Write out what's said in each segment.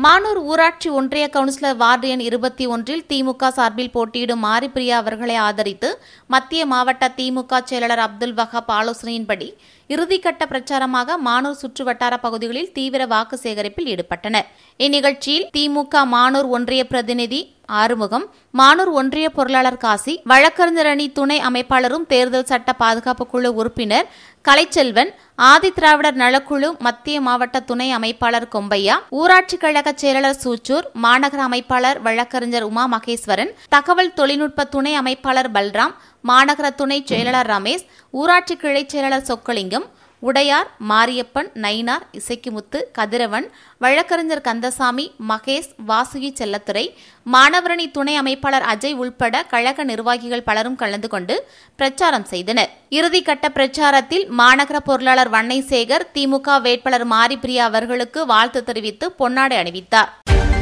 மானூர் ஊராட்சி ஒன்றிய councillor ward எண் இருபத்தி ஒன்றில் திமுக சார்பில் போட்டியிடும் மாரிப்பிரியா அவர்களை ஆதரித்து மத்திய மாவட்ட திமுக செயலாளர் அப்துல் வஹாப் ஆலோசனையின்படி இறுதிக்கட்ட பிரச்சாரமாக மானூர் சுற்றுவட்டார பகுதிகளில் தீவிர வாக்கு சேகரிப்பில் ஈடுபட்டனர் இந்நிகழ்ச்சியில் திமுக மானூர் ஒன்றிய பிரதிநிதி ஆறுமுகம் மானூர் ஒன்றிய பொருளாளர் காசி வழக்கறிஞர் அணி துணை அமைப்பாளரும் தேர்தல் சட்ட பாதுகாப்பு குழு உறுப்பினர் கலைச்செல்வன் ஆதிதிராவிடர் நலக்குழு மத்திய மாவட்ட துணை அமைப்பாளர் கொம்பையா ஊராட்சி கழக செயலாளர் சூச்சூர் மாநகர அமைப்பாளர் வழக்கறிஞர் உமா மகேஸ்வரன் தகவல் தொழில்நுட்ப துணை அமைப்பாளர் பல்ராம் மாநகர துணை செயலாளர் ரமேஷ் ஊராட்சி கிளை செயலாளர் சொக்கலிங்கம் உடையார் மாரியப்பன் நயினார் இசைக்குமுத்து கதிரவன் வழக்கறிஞர் கந்தசாமி மகேஷ் வாசுகி செல்லத்துறை மாணவரணி துணை அமைப்பாளர் அஜய் உள்பட கழக நிர்வாகிகள் பலரும் கலந்து கொண்டு பிரச்சாரம் செய்தனர் இறுதிக்கட்ட பிரச்சாரத்தில் மாநகர பொருளாளர் வன்னை சேகர் திமுக வேட்பாளர் மாரிப்பிரியா அவர்களுக்கு வாழ்த்து தெரிவித்து பொன்னாடை அணிவித்தார்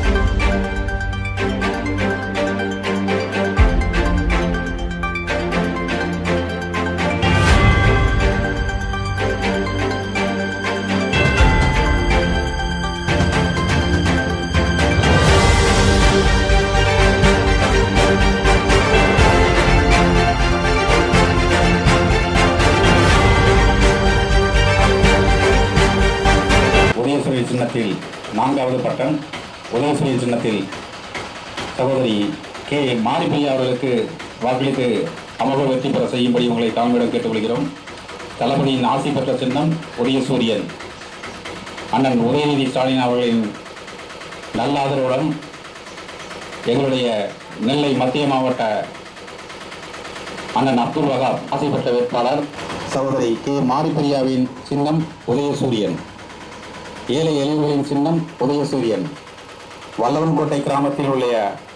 உதயசூரிய சின்னத்தில் நான்காவது பட்டம் உதயசூரிய சின்னத்தில் சகோதரி கே மாரிப்பிரியா அவர்களுக்கு வாக்களித்து அமர்வு வெற்றி பெற செய்யும்படி உங்களை தாழ்மையிடம் கேட்டுக்கொள்கிறோம் தளபதியின் ஆசி பெற்ற சின்னம் உதயசூரியன் அண்ணன் உதயநிதி ஸ்டாலின் அவர்களின் நல்ல ஆதரவுடன் எங்களுடைய நெல்லை மத்திய மாவட்ட அண்ணன் அப்துல் வகாப் ஆசி பெற்ற வேட்பாளர் சகோதரி கே மாரிப்பிரியாவின் சின்னம் உதயசூரியன் ஏழை எளியவர்களின் சின்னம் உதயசூரியன் வல்லவன்கோட்டை கிராமத்தில் உள்ள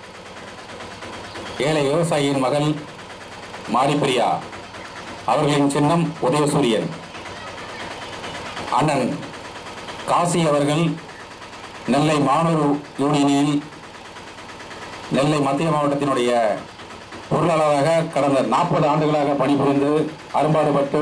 ஏழை விவசாயியின் மகள் மாரிப்பிரியா அவர்களின் சின்னம் உதயசூரியன் அண்ணன் காசி அவர்கள் நெல்லை மாணவர் யூனியனில் நெல்லை மத்திய மாவட்டத்தினுடைய பொருளாளராக கடந்த நாற்பது ஆண்டுகளாக பணிபுரிந்து அரும்பாடுபட்டு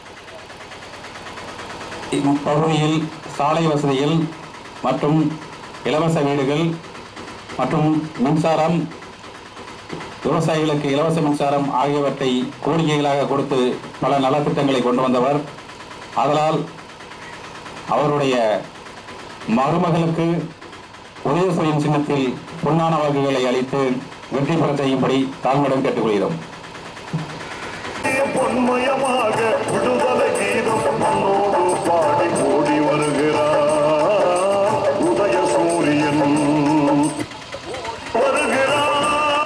இப்பகுதியில் சாலை வசதிகள் மற்றும் இலவச வீடுகள் மற்றும் மின்சாரம் விவசாயிகளுக்கு இலவச மின்சாரம் ஆகியவற்றை கோரிக்கைகளாக கொடுத்து பல நலத்திட்டங்களை கொண்டு வந்தவர் அதனால் அவருடைய மருமகளுக்கு உதயசூரியன் சின்னத்தில் பொன்னான வாக்குகளை அளித்து வெற்றி பெற செய்யும்படி தாழ்மையுடன் கேட்டுக்கொள்கிறோம் பொன்மயமாக விடுதலை கீதம் மண்ணோடு பாடி ஓடி வருகிறார் உதய சூரியன் வருகிறார்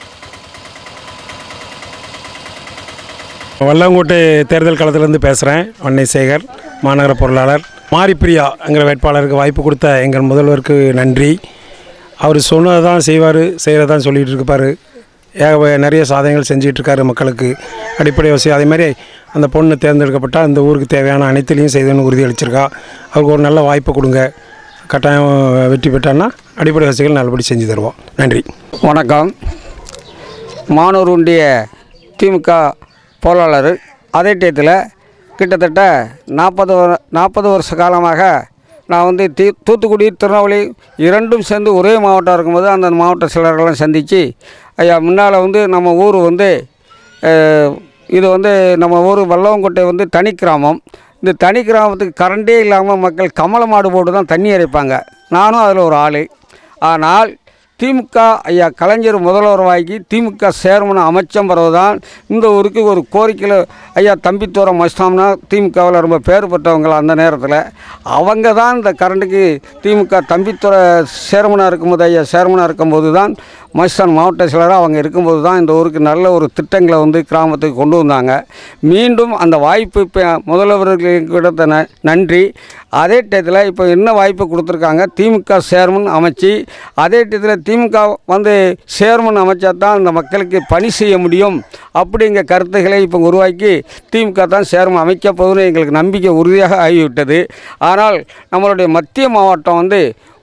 வல்லங்கோட்டை தேர்தல் களத்திலிருந்து பேசுகிறேன் வன்னை சேகர் மாநகர பொருளாளர் மாரிப்பிரியாங்கிற வேட்பாளருக்கு வாய்ப்பு கொடுத்த எங்கள் முதல்வருக்கு நன்றி அவர் சொன்னதை தான் செய்வார் செய்கிறதான் சொல்லிகிட்டு இருப்பார் ஏக நிறைய சாதனைகள் செஞ்சுட்டு இருக்காரு மக்களுக்கு அடிப்படை வசதி அதே மாதிரி அந்த பொண்ணு தேர்ந்தெடுக்கப்பட்டால் அந்த ஊருக்கு தேவையான அனைத்துலேயும் செய்தன்னு உறுதியளிச்சிருக்கா அவருக்கு ஒரு நல்ல வாய்ப்பு கொடுங்க கட்டாயம் வெற்றி பெற்றான்னா அடிப்படை வசதிகள் நல்லபடி செஞ்சு தருவோம் நன்றி வணக்கம் மானூர் ஒன்றிய திமுக பொருளாளர் அதே டயத்தில் கிட்டத்தட்ட நாற்பது நாற்பது வருஷ காலமாக நான் வந்து தீ தூத்துக்குடி திருநெல்வேலி இரண்டும் சேர்ந்து ஒரே மாவட்டம் இருக்கும்போது அந்த மாவட்ட சிலர்களெல்லாம் சந்தித்து ஐயா முன்னால் வந்து நம்ம ஊர் வந்து அஹ், இது வந்து நம்ம ஊர் வல்லவங்கோட்டை வந்து தனி கிராமம் இந்த தனி கிராமத்துக்கு கரண்டே இல்லாமல் மக்கள் கமல மாடு போட்டு தான் தண்ணி இறைப்பாங்க நானும் அதில் ஒரு ஆள் ஆனால் திமுக ஐயா கலைஞர் முதல்வராகி திமுக சேர்மன் அமைச்சம் பிறகுதான் இந்த ஊருக்கு ஒரு கோரிக்கையில் ஐயா தம்பித்தோரம் மஸ்தாம்னா திமுகவில் ரொம்ப பேர் பெற்றவங்க அந்த நேரத்தில் அவங்க தான் இந்த கரண்ட்டுக்கு திமுக தம்பித்துறை சேர்மனாக இருக்கும்போது ஐயா சேர்மனாக இருக்கும்போது தான் மஸ்தான் மாவட்ட செயலராக அவங்க இருக்கும்போது தான் இந்த ஊருக்கு நல்ல ஒரு திட்டங்களை வந்து கிராமத்துக்கு கொண்டு வந்தாங்க மீண்டும் அந்த வாய்ப்பு இப்போ முதல்வர்களுக்கு கிடைத்த ந நன்றி அதே டயத்தில் இப்போ என்ன வாய்ப்பு கொடுத்துருக்காங்க திமுக சேர்மன் அமைச்சு அதே டயத்தில் திமுக வந்து சேர்மன் அமைச்சா தான் இந்த மக்களுக்கு பணி செய்ய முடியும் அப்படிங்கிற கருத்துக்களை இப்போ உருவாக்கி திமுக தான் சேர்மன் அமைக்க போகுதுன்னு எங்களுக்கு நம்பிக்கை உறுதியாக ஆகிவிட்டது ஆனால் நம்மளுடைய மத்திய மாவட்டம் வந்து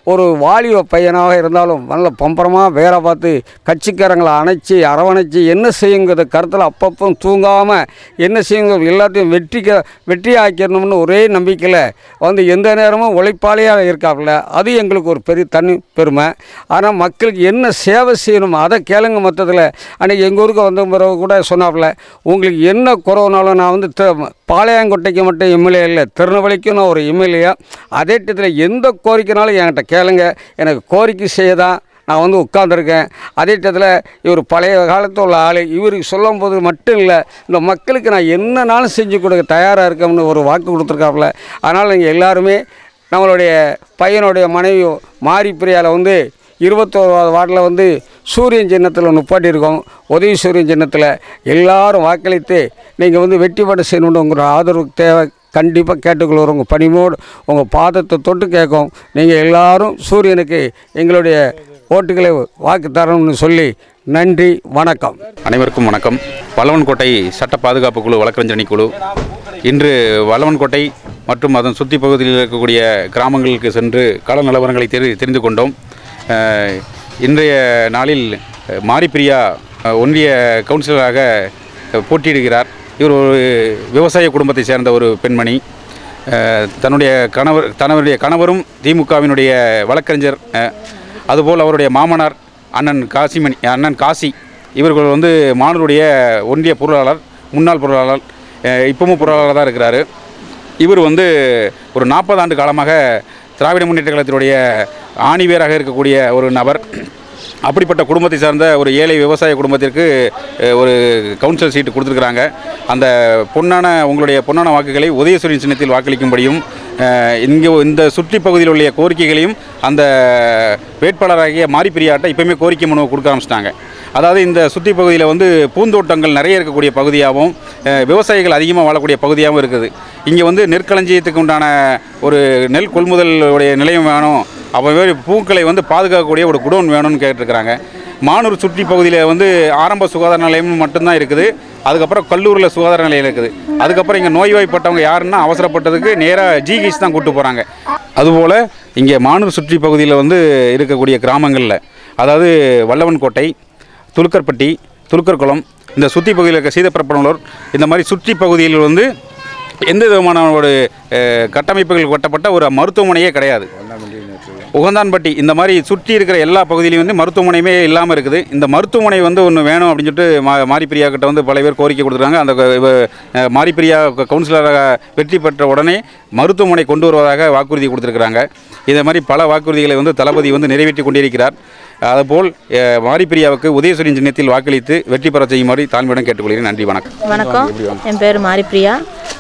ஒரு வாலிப பையனாக இருந்தாலும் நல்ல பம்பரமாக வேலை பார்த்து கட்சிக்காரங்களை அணைச்சி அரவணைச்சி என்ன செய்யுங்கிறத கருத்தில் அப்பப்போ தூங்காமல் என்ன செய்யுங்க எல்லாத்தையும் வெற்றிக்க வெற்றி ஆக்கிடணும்னு ஒரே நம்பிக்கையில் வந்து எந்த நேரமும் உழைப்பாளியாக இருக்காப்புல அது எங்களுக்கு ஒரு பெரிய தனி பெருமை ஆனால் மக்களுக்கு என்ன சேவை செய்யணும் அதை கேளுங்க மொத்தத்தில் அன்றைக்கி எங்கள் ஊருக்கு வந்த பிறகு கூட சொன்னாப்புல உங்களுக்கு என்ன குறவுனாலும் நான் வந்து த- பாளையங்கோட்டைக்கு மட்டும் எம்எல்ஏ இல்லை திருநெல்வேலிக்கும் நான் ஒரு எம்எல்ஏ அதே டயத்தில் எந்த கோரிக்கைனாலும் என்கிட்ட கேளுங்க எனக்கு கோரிக்கை செய்ய தான் நான் வந்து உட்காந்துருக்கேன் அதே டயத்தில் இவர் பழைய காலத்தில் உள்ள ஆள் இவருக்கு சொல்லும் போது மட்டும் இல்லை இந்த மக்களுக்கு நான் என்னனாலும் செஞ்சு கொடுக்க தயாராக இருக்கேன்னு ஒரு வாக்கு கொடுத்துருக்காப்புல அதனால் நீங்கள் எல்லாருமே நம்மளுடைய பையனுடைய மனைவி மாரி பிரியாவில் வந்து இருபத்தோராவது வார்டில் வந்து சூரியன் சின்னத்தில் நுப்பாட்டியிருக்கோம் உதவி சூரியன் சின்னத்தில் எல்லாரும் வாக்களித்து நீங்கள் வந்து வெற்றி பெற செய்யணுன்னு உங்களோட ஆதரவு தேவை கண்டிப்பாக கேட்டுக்கொள்வோம் உங்கள் பணிமோடு உங்கள் பாதத்தை தொட்டு கேட்கும் நீங்கள் எல்லாரும் சூரியனுக்கு எங்களுடைய ஓட்டுகளை வாக்கு தரணும்னு சொல்லி நன்றி வணக்கம் அனைவருக்கும் வணக்கம் வல்லவன்கோட்டை சட்ட பாதுகாப்பு குழு வழக்கறிஞரணி குழு இன்று வல்லவன்கோட்டை மற்றும் அதன் சுற்றி பகுதியில் இருக்கக்கூடிய கிராமங்களுக்கு சென்று கள நிலவரங்களை தெரி தெரிந்து கொண்டோம் அஹ், இன்றைய நாளில் அஹ், மாரிப்பிரியா அஹ், ஒன்றிய கவுன்சிலராக அஹ், போட்டியிடுகிறார் இவர் ஒரு விவசாய குடும்பத்தை சேர்ந்த ஒரு பெண்மணி அஹ், தன்னுடைய கணவர் தன்னுடைய கணவரும் திமுகவினுடைய வழக்கறிஞர் அஹ், அதுபோல் அவருடைய மாமனார் அண்ணன் காசிமணி அண்ணன் காசி இவர்கள் வந்து மாணவருடைய ஒன்றிய பொருளாளர் முன்னாள் பொருளாளர் அஹ், இப்பவும் பொருளாளராக தான் இருக்கிறாரு இவர் வந்து ஒரு நாற்பது ஆண்டு காலமாக திராவிட முன்னேற்ற கழகத்தினுடைய ஆணிவேராக இருக்கக்கூடிய ஒரு நபர் அப்படிப்பட்ட குடும்பத்தை சார்ந்த ஒரு ஏழை விவசாய குடும்பத்திற்கு அஹ், ஒரு கவுன்சில் சீட்டு கொடுத்துருக்குறாங்க அந்த பொன்னான உங்களுடைய பொன்னான வாக்குகளை உதயசூரியன் சின்னத்தில் வாக்களிக்கும்படியும் அஹ், இங்கே இந்த சுற்றி பகுதியில் உள்ள கோரிக்கைகளையும் அந்த வேட்பாளராகிய மாரிப்பிரியாட்ட இப்போயுமே கோரிக்கை மனு கொடுக்க ஆரம்பிச்சிட்டாங்க அதாவது இந்த சுற்றி பகுதியில் வந்து பூந்தோட்டங்கள் நிறைய இருக்கக்கூடிய பகுதியாகவும் அஹ், விவசாயிகள் அதிகமாக வாழக்கூடிய பகுதியாகவும் இருக்குது இங்கே வந்து நெற்களஞ்சியத்துக்கு உண்டான ஒரு நெல் கொள்முதல் உடைய நிலையம் வேணும் அப்போ வேறு பூக்களை வந்து பாதுகாக்கக்கூடிய ஒரு குடோன் வேணும்னு கேட்டிருக்கிறாங்க மானூர் சுற்றி பகுதியில் வந்து ஆரம்ப சுகாதார நிலையம் மட்டும்தான் இருக்குது அதுக்கப்புறம் கல்லூரில் சுகாதார நிலையம் இருக்குது அதுக்கப்புறம் இங்கே நோய்வாய்ப்பட்டவங்க யாருன்னா அவசரப்பட்டதுக்கு நேராக ஜிஹெச் தான் கூட்டு போகிறாங்க அதுபோல் இங்கே மானூர் சுற்றி பகுதியில் வந்து இருக்கக்கூடிய கிராமங்களில் அதாவது வல்லவன்கோட்டை துலுக்கர்பட்டி துலுக்கர்குளம் இந்த சுற்றி பகுதியில் இருக்க சீதப்பரப்பனூர் இந்த மாதிரி சுற்றி பகுதியில் வந்து எந்த விதமான ஒரு அஹ், கட்டமைப்புகள் கட்டப்பட்ட ஒரு மருத்துவமனையே கிடையாது உகந்தான்பட்டி இந்த மாதிரி சுற்றி இருக்கிற எல்லா பகுதியிலையும் வந்து மருத்துவமனையுமே இல்லாமல் இருக்குது இந்த மருத்துவமனை வந்து ஒன்று வேணும் அப்படின்னு சொல்லிட்டு மா மாரிப்பிரியா கிட்ட வந்து பல பேர் கோரிக்கை கொடுத்துருக்காங்க அந்த க- இவ, அஹ், மாரிப்பிரியா க- கவுன்சிலராக வெற்றி பெற்ற உடனே மருத்துவமனை கொண்டு வருவதாக வாக்குறுதி கொடுத்துருக்குறாங்க இதே மாதிரி பல வாக்குறுதிகளை வந்து தளபதி வந்து நிறைவேற்றி கொண்டிருக்கிறார் அதுபோல் அஹ், மாரிப்பிரியாவுக்கு உதயசூரியன் சின்னத்தில் வாக்களித்து வெற்றி பெற செய்யுமாறு தாழ்மையுடன் கேட்டுக்கொள்கிறேன் நன்றி வணக்கம் வணக்கம் என் பேர் மாரிப்பிரியா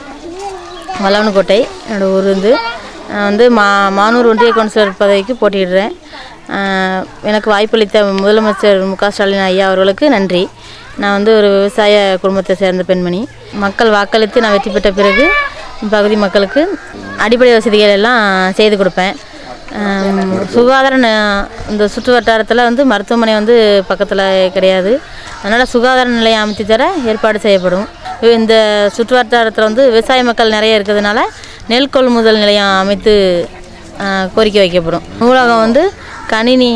வல்லவனுக்கோட்டை என்னோடய ஊர் வந்து நான் வந்து மா மானூர் ஒன்றிய கவுன்சிலர் பதவிக்கு போட்டியிடுறேன் ஆஹ் எனக்கு வாய்ப்பளித்த முதலமைச்சர் மு க ஸ்டாலின் ஐயா அவர்களுக்கு நன்றி நான் வந்து ஒரு விவசாய குடும்பத்தை சேர்ந்த பெண்மணி மக்கள் வாக்களித்து நான் வெற்றி பெற்ற பிறகு பகுதி மக்களுக்கு அடிப்படை வசதிகள் எல்லாம் செய்து கொடுப்பேன் ஆம், சுகாதார ந- இந்த சுற்று வட்டாரத்தில் வந்து மருத்துவமனை வந்து பக்கத்தில் கிடையாது அதனால் சுகாதார நிலையம் அமைத்து தர ஏற்பாடு செய்யப்படும் இந்த சுற்று வட்டாரத்தில் வந்து விவசாய மக்கள் நிறைய இருக்கிறதுனால நெல் கொள்முதல் நிலையம் அமைத்து ஆ, கோரிக்கை வைக்கப்படும் நூலகம் வந்து கணினி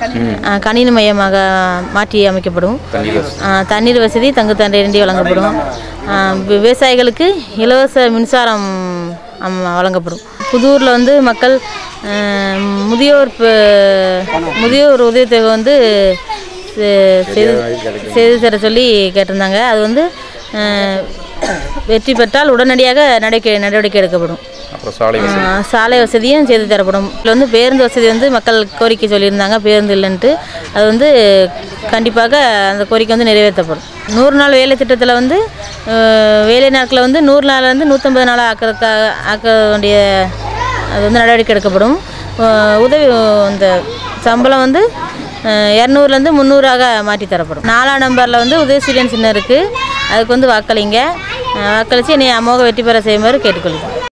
ஆ, கணினி மையமாக மாற்றி அமைக்கப்படும் ஆ, தண்ணீர் வசதி தங்கு தண்டை வழங்கப்படும் ஆ, விவசாயிகளுக்கு இலவச மின்சாரம் அம், வழங்கப்படும் புதூரில் வந்து மக்கள் ஆ, முதியோர் ப- முதியோர் உதவித்தொகை வந்து செ- செய்து செய்து தர சொல்லி கேட்டிருந்தாங்க அது வந்து ஆ, வெற்றி பெற்றால் உடனடியாக நடவடிக்கை நடவடிக்கை எடுக்கப்படும் அப்புறம் சாலை ஆ, சாலை வசதியும் செய்து தரப்படும் இதில் வந்து பேருந்து வசதி வந்து மக்கள் கோரிக்கை சொல்லியிருந்தாங்க பேருந்து இல்லைன்ட்டு அது வந்து கண்டிப்பாக அந்த கோரிக்கை வந்து நிறைவேற்றப்படும் நூறு நாள் வேலை திட்டத்தில் வந்து ஆ, வேலை நாட்களை வந்து நூறு நாள்லேருந்து நூற்றம்பது நாளாக ஆக்கிறதுக்காக ஆக்க வேண்டிய அது வந்து நடவடிக்கை எடுக்கப்படும் ஆ, உதவி இந்த சம்பளம் வந்து இரநூறுலேருந்து முந்நூறாக மாற்றி தரப்படும் நாலாம் நம்பரில் வந்து உதயசூரியன் சின்னம் இருக்குது அதுக்கு வந்து வாக்களிங்க ஆ, வாக்களித்து என்னை அமோக வெற்றி பெற செய்யுமாறு கேட்டுக்கொள்கிறேன்